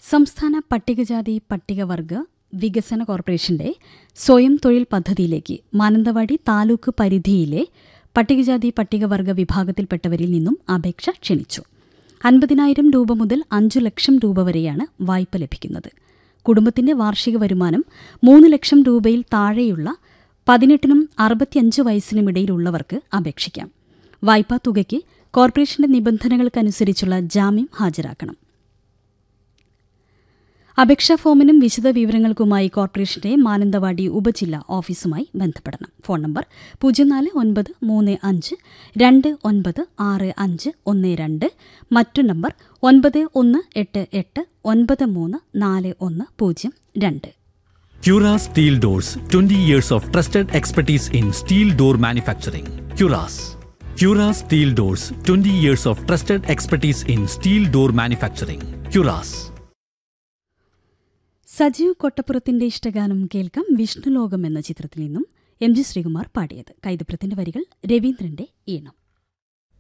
സംസ്ഥാന പട്ടികജാതി പട്ടികവർഗ വികസന കോർപ്പറേഷന്റെ സ്വയം തൊഴിൽ പദ്ധതിയിലേക്ക് മാനന്തവാടി താലൂക്ക് പരിധിയിലെ പട്ടികജാതി പട്ടികവർഗ വിഭാഗത്തിൽപ്പെട്ടവരിൽ നിന്നും അപേക്ഷ ക്ഷണിച്ചു അൻപതിനായിരം രൂപ മുതൽ അഞ്ചു ലക്ഷം രൂപ വരെയാണ് വായ്പ ലഭിക്കുന്നത് കുടുംബത്തിന്റെ വാർഷിക വരുമാനം മൂന്ന് ലക്ഷം രൂപയിൽ താഴെയുള്ള പതിനെട്ടിനും അറുപത്തിയഞ്ച് വയസ്സിനുമിടയിലുള്ളവർക്ക് അപേക്ഷിക്കാം വായ്പാ തുകയ്ക്ക് കോർപ്പറേഷന്റെ നിബന്ധനകൾക്കനുസരിച്ചുള്ള ജാമ്യം ഹാജരാക്കണം അപേക്ഷാ ഫോമിനും വിശദ വിവരങ്ങൾക്കുമായി കോർപ്പറേഷന്റെ മാനന്തവാടി ഉപജില്ലാ ഓഫീസുമായി ബന്ധപ്പെടണം ഫോൺ നമ്പർ പൂജ്യം നാല് ഒൻപത് മൂന്ന് അഞ്ച് രണ്ട് ഒൻപത് ആറ് അഞ്ച് ഒന്ന് രണ്ട് മറ്റു നമ്പർ ഒൻപത് ഒന്ന് എട്ട് എട്ട് ഒൻപത് മൂന്ന് നാല് ഒന്ന് പൂജ്യം രണ്ട് Cura Steel Doors 20 years of trusted expertise in steel door manufacturing. Curas. Cura Steel Doors 20 years of trusted expertise in steel door manufacturing. Curas. Sajeev കൊട്ടപ്പുറത്തിന്റെ ഇഷ്ടഗാനം കേൾക്കാം വിഷ്ണുലോകം എന്ന ചിത്രത്തിൽ നിന്നും എം ജി ശ്രീകുമാർ പാടിയത് കൈതപ്രത്തിന്റെ വരികൾ രവീന്ദ്രന്റെ ഈണം